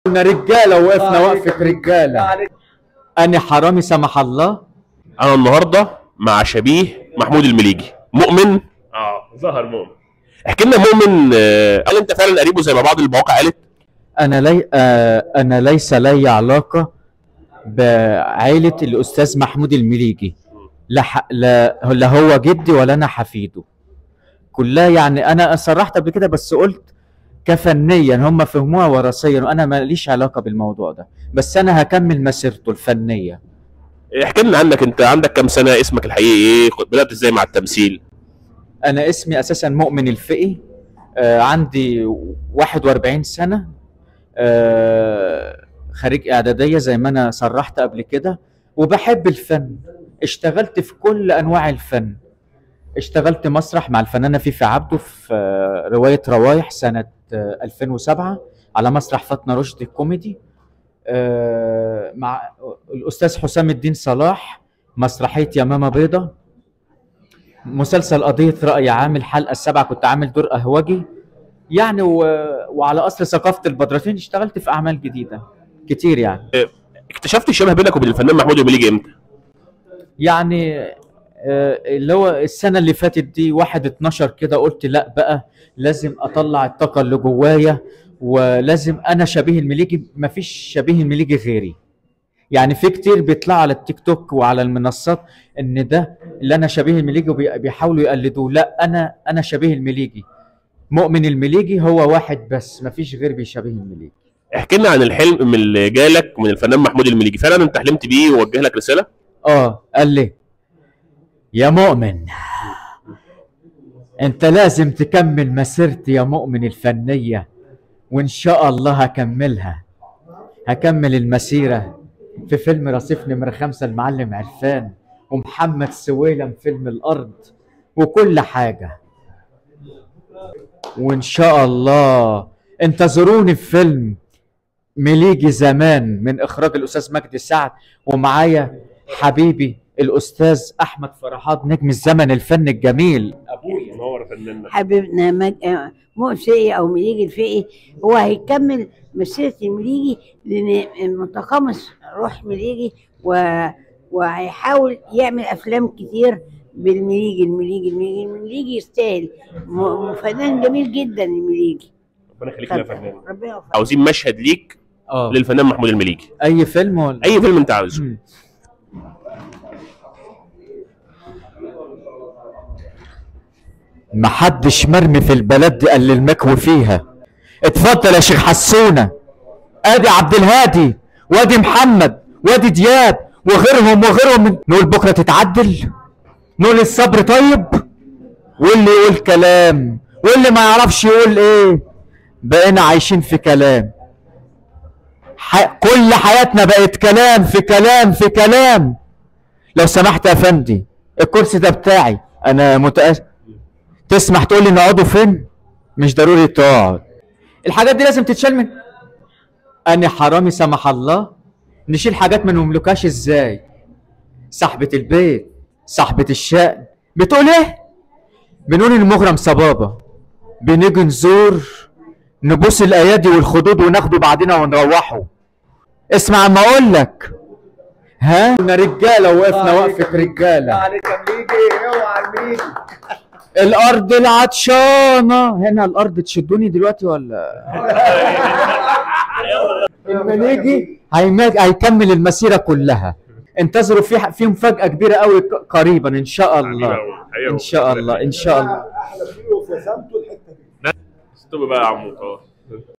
كنا رجاله وقفنا وقفه رجاله انا حرامي سمح الله انا النهارده مع شبيه محمود المليجي مؤمن اه ظهر مؤمن احكي لنا مؤمن آه، هل انت فعلا قريبه زي ما بعض المواقع قالت انا لي آه انا ليس لي علاقه بعائله الاستاذ محمود المليجي لا ح... لا لا هو جدي ولا انا حفيده كلها يعني انا صرحت قبل كده بس قلت كفنيا هم فهموها وراثيا وانا ماليش علاقه بالموضوع ده بس انا هكمل مسيرته الفنيه احكي لنا عنك انت عندك كام سنه اسمك الحقيقي ايه بدات ازاي مع التمثيل انا اسمي اساسا مؤمن الفقي آه عندي 41 سنه آه خريج اعداديه زي ما انا صرحت قبل كده وبحب الفن اشتغلت في كل انواع الفن اشتغلت مسرح مع الفنانه فيفي عبده في آه، روايه روايح سنه آه، 2007 على مسرح فاطمه رشدي الكوميدي آه، مع الاستاذ حسام الدين صلاح مسرحيه يمامه بيضه مسلسل قضية رأي عام الحلقة السابعة كنت عامل دور قهوجي يعني و... وعلى أصل ثقافة البدرتين اشتغلت في أعمال جديدة كتير يعني اكتشفت الشبه بينك وبين الفنان محمود المليجي امتى يعني آه، اللي هو السنة اللي فاتت دي واحد اتناشر كده قلت لا بقى لازم أطلع الطاقة اللي جوايا ولازم أنا شبيه المليجي مفيش شبيه المليجي غيري يعني في كتير بيطلعوا على التيك توك وعلى المنصات ان ده اللي انا شبيه المليجي وبيحاولوا يقلدوه لا انا انا شبيه المليجي مؤمن المليجي هو واحد بس مفيش غير بيشبه المليجي احكي لنا عن الحلم من اللي جالك من الفنان محمود المليجي فعلا انت حلمت بيه ووجه لك رساله اه قال لي يا مؤمن انت لازم تكمل مسيرتي يا مؤمن الفنية وان شاء الله هكملها هكمل المسيرة في فيلم رصيف نمرة خمسة المعلم عرفان ومحمد سويلم فيلم الأرض وكل حاجة وإن شاء الله انتظروني في فيلم مليجي زمان من إخراج الأستاذ مجدي سعد ومعايا حبيبي الأستاذ أحمد فرحات نجم الزمن الفن الجميل أبويا منور فنان حبيبنا مج... آه، مؤمن فقي او مليجي الفقي هو هيكمل مسيره المليجي لان متقمص روح مليجي و... وهيحاول يعمل افلام كتير بالمليجي المليجي المليجي المليجي يستاهل م... فنان جميل جدا المليجي ربنا يخليك يا فنان ربنا يوفقك عاوزين مشهد ليك اه للفنان محمود المليجي أي فيلم ولا اي فيلم انت عاوزه مم. محدش مرمي في البلد دي قال المكوي فيها اتفضل يا شيخ حسونة ادي عبد الهادي وادي محمد وادي دياب وغيرهم وغيرهم من... نقول بكرة تتعدل نقول الصبر طيب واللي يقول كلام واللي ما يعرفش يقول ايه بقينا عايشين في كلام ح... كل حياتنا بقت كلام في كلام في كلام لو سمحت يا فندي الكرسي ده بتاعي انا متأسف تسمح تقول لي نقعدوا فين مش ضروري تقعد الحاجات دي لازم تتشال من انا حرامي سمح الله نشيل حاجات ما نملكهاش ازاي صاحبة البيت صاحبة الشأن بتقول ايه بنقول المغرم صبابة بنيجي نزور نبوس الايادي والخدود وناخده بعدين ونروحه اسمع اما اقول لك ها كنا رجاله وقفنا وقفه رجاله عليك يا مليجي اوعى المليجي الارض العطشانه هنا الارض تشدوني دلوقتي ولا المليجي هيماج... هيكمل المسيره كلها انتظروا في في مفاجاه كبيره قوي قريبا ان شاء الله ان شاء الله ان شاء الله احلى فيه وفي خامته الحته دي استوب بقى يا عمو خلاص